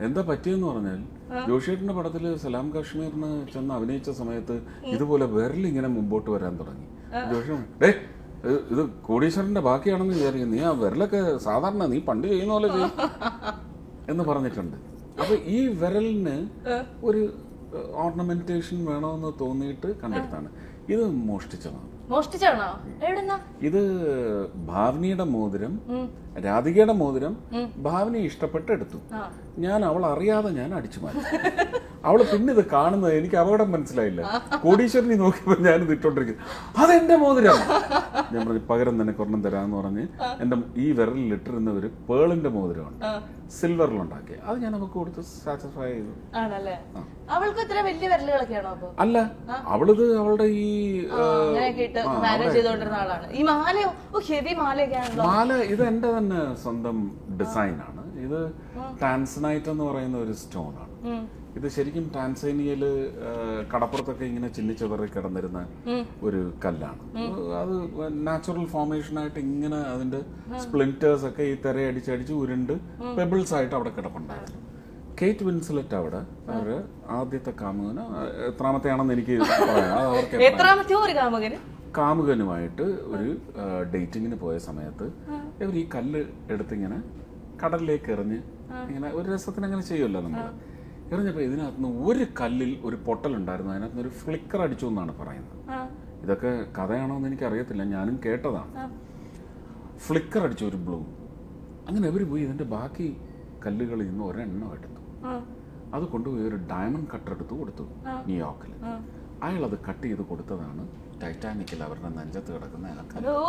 എന്താ പറ്റിയെന്ന് പറഞ്ഞാൽ ജോഷിയേട്ടന്റെ പടത്തില് സലാം കാശ്മീരിന് ചെന്ന് അഭിനയിച്ച സമയത്ത് ഇതുപോലെ വിരൽ ഇങ്ങനെ മുമ്പോട്ട് വരാൻ തുടങ്ങി ജോഷി ഡേ ഇത് കോടീശ്വരന്റെ ബാക്കിയാണെന്ന് വിചാരിക്കും നീ ആ വിരലൊക്കെ സാധാരണ നീ പണ്ട് ചെയ്യുന്ന പോലെ ചെയ്യും എന്ന് പറഞ്ഞിട്ടുണ്ട് അപ്പൊ ഈ വിരലിന് ഒരു ഓർണമെന്റേഷൻ വേണമെന്ന് തോന്നിയിട്ട് കണ്ടെടുത്താണ് ഇത് മോഷ്ടിച്ചതാണ് മോഷ്ടിച്ചാണോ എവിടുന്നാ ഇത് ഭാവനിയുടെ മോതിരം രാധികയുടെ മോതിരം ഭാവനി ഇഷ്ടപ്പെട്ട് എടുത്തു ഞാൻ അവൾ അറിയാതെ ഞാൻ അടിച്ചു മാറ്റി അവള് പിന്നെ ഇത് കാണുന്നത് എനിക്ക് അപകടം മനസ്സിലായില്ല കോടീശ്വരനെ നോക്കിയപ്പോൾ ഞാൻ ഇത് ഇട്ടോണ്ടിരിക്കുന്നു അതെന്റെ മോതിരം ഞാൻ പറഞ്ഞു പകരം നിനക്ക് ഒരെണ്ണം തരാന്ന് പറഞ്ഞ് എന്റെ ഈ വിരലിൽ ഇട്ടിരുന്ന ഒരു പേളിന്റെ മോതിരമാണ് സിൽവറിലുണ്ടാക്കി അത് ഞാൻ അവൾക്ക് കൊടുത്ത് സാറ്റിസ്ഫൈ ചെയ്തു ആണല്ലേ അവൾക്ക് ഇത്ര വലിയ വിരലുകളൊക്കെയാണോ അപ്പൊ അല്ല അവളിത് അവളുടെ ഈ ആ, അങ്ങനെയൊക്കെ ഇട്ട് മാനേജ് ചെയ്തോണ്ടിരുന്ന ആളാണ് ഈ മാലയോ ഓ ഹെവി മാലയൊക്കെ ആണല്ലോ മാല ഇത് എന്റെ തന്നെ സ്വന്തം ഡിസൈൻ ആണ് ഇത് ടാൻസനൈറ്റ് എന്ന് പറയുന്ന ഒരു സ്റ്റോൺ ആണ് ഉം. ഇത് ശരിക്കും ടാൻസേനിയയില് ആ, കടപ്പുറത്തൊക്കെ ഇങ്ങനെ ചിന്നിച്ചതറി കിടന്നിരുന്ന ഒരു കല്ലാണ് അത് നാച്ചുറൽ ഫോർമേഷൻ ആയിട്ട് ഇങ്ങനെ അതിന്റെ സ്പ്ലിന്റേഴ്സ് ഒക്കെ ഈ തിരയടിച്ചടിച്ച് ഉരുണ്ട് പെബിൾസ് ആയിട്ട് അവിടെ കിടപ്പുണ്ടായിരുന്നു കേറ്റ് വിൻസിലറ്റ് അവിടെ അവര് ആദ്യത്തെ കാമുകന് എത്രാമത്തെയാണെന്ന് എനിക്ക് പറയാം അത് അവർക്ക് എത്രാമത്തെയോ ഒരു കാമുകന് കാമുകനുമായിട്ട് ഒരു ഡേറ്റിങ്ങിന് പോയ സമയത്ത് ഇവർ ഈ കല്ല് എടുത്തിങ്ങനെ കടലിലേക്ക് എറിഞ്ഞ് ഇങ്ങനെ ഒരു രസത്തിന് അങ്ങനെ ചെയ്യുമല്ലോ നമ്മൾ എറിഞ്ഞപ്പോ ഇതിനകത്ത് നിന്ന് ഒരു കല്ലിൽ ഒരു പൊട്ടലുണ്ടായിരുന്നു അതിനകത്ത് നിന്ന് ഒരു ഫ്ലിക്കർ അടിച്ചു എന്നാണ് പറയുന്നത് ആ, ഇതൊക്കെ കഥയാണോ എന്ന് എനിക്ക് അറിയത്തില്ല ഞാനും കേട്ടതാണ് ആ. ഫ്ലിക്കർ അടിച്ചു ഒരു ബ്ലൂ അങ്ങനെ ഇവർ പോയി ഇതിന്റെ ബാക്കി കല്ലുകളിൽ നിന്ന് ഒരെണ്ണം എടുത്തു ആ, അത് കൊണ്ടുപോയി ഒരു ഡയമണ്ട് കട്ടർ എടുത്ത് കൊടുത്തു ന്യൂയോർക്കിൽ അയാൾ അത് കട്ട് ചെയ്ത് കൊടുത്തതാണ് ടൈറ്റാനിക്കിൽ അവരുടെ നെഞ്ചത്ത് കിടക്കുന്ന ആ കല്ല്. ഓ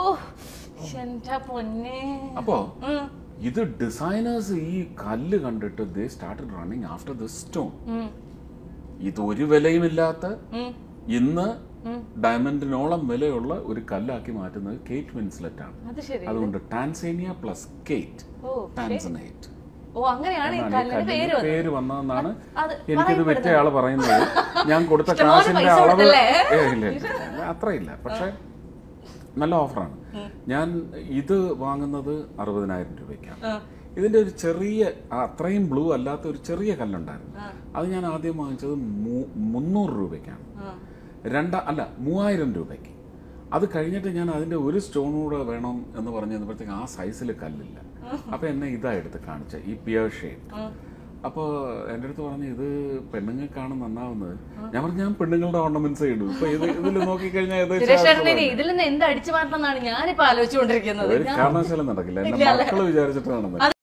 എന്റെ പൊന്നെ അപ്പോ ഉം, ഇത് ഡിസൈനേഴ്സ് ഈ കല്ല് കണ്ടിട്ട് they started running after the stone ഉം, ഇത് ഒരു വിലയുമില്ലാത്ത ഉം, ഇന്ന് ഡയമണ്ടിനോളം വിലയുള്ള ഒരു കല്ലാക്കി മാറ്റുന്നത് കേറ്റ് വിൻസ്ലെറ്റ് ആണ് അത് ശരി അതുകൊണ്ട് ടാൻസേനിയ പ്ലസ് കേറ്റ് ഓ ടാൻസനേറ്റ് ഓ അങ്ങനെയാണ് ഈ എന്നാണ് ഈ കല്ലിന് പേര് കല്ലിന് വന്നത് പേര് വന്നതെന്നാണ് അത് എനിക്കിത് വെച്ച ആള് പറയുന്നത് ഞാൻ കൊടുത്ത ഇഷ്ടംപോലെ കാശിന്റെ പൈസ അളവ് കൊടുത്തല്ലേ? ഏ, ഇല്ല ഇല്ല ഇല്ല. അത്രയില്ല പക്ഷെ നല്ല ഓഫറാണ് ഞാൻ ഇത് വാങ്ങുന്നത് അറുപതിനായിരം രൂപയ്ക്കാണ് ആ, ഇതിന്റെ ഒരു ചെറിയ ആ, അത്രയും ബ്ലൂ അല്ലാത്ത ഒരു ചെറിയ കല്ലുണ്ടായിരുന്നു അത് ഞാൻ ആദ്യം വാങ്ങിച്ചത് മൂ- മുന്നൂറ് രൂപയ്ക്കാണ് ആ. രണ്ട അല്ല മൂവായിരം രൂപയ്ക്ക് അത് കഴിഞ്ഞിട്ട് ഞാൻ അതിന്റെ ഒരു സ്റ്റോൺ കൂടെ വേണം എന്ന് പറഞ്ഞു കഴിഞ്ഞപ്പോഴത്തേക്ക് ആ സൈസിൽ കല്ലില്ല അപ്പൊ എന്നെ ഇതാ എടുത്ത് കാണിച്ച ഈ പിയർ ഷേപ്പ് അപ്പോൾ എൻ്റെ അടുത്ത് പറഞ്ഞു ഇത് പെണ്ണുങ്ങൾക്കാണ് നന്നാവുന്നത് ഞാൻ പറഞ്ഞു ഞാൻ പെണ്ണുങ്ങളുടെ ഓർണമെന്റ്സ് ഇടും ഇപ്പൊ ഇത് ഇതിൽ നോക്കിക്കഴിഞ്ഞാൽ ഏകദേശം സുരേഷ് ചേട്ടനെ ഇതിൽ നിന്ന് എന്ത് അടിച്ചു മാറ്റണം എന്നാണ് ഞാനിപ്പോ ആലോചിച്ചുകൊണ്ടിരിക്കുന്നത് ഒരു കാരണവശാലും നടക്കില്ല എന്റെ മക്കള് വിചാരിച്ചിട്ട് നടന്നത്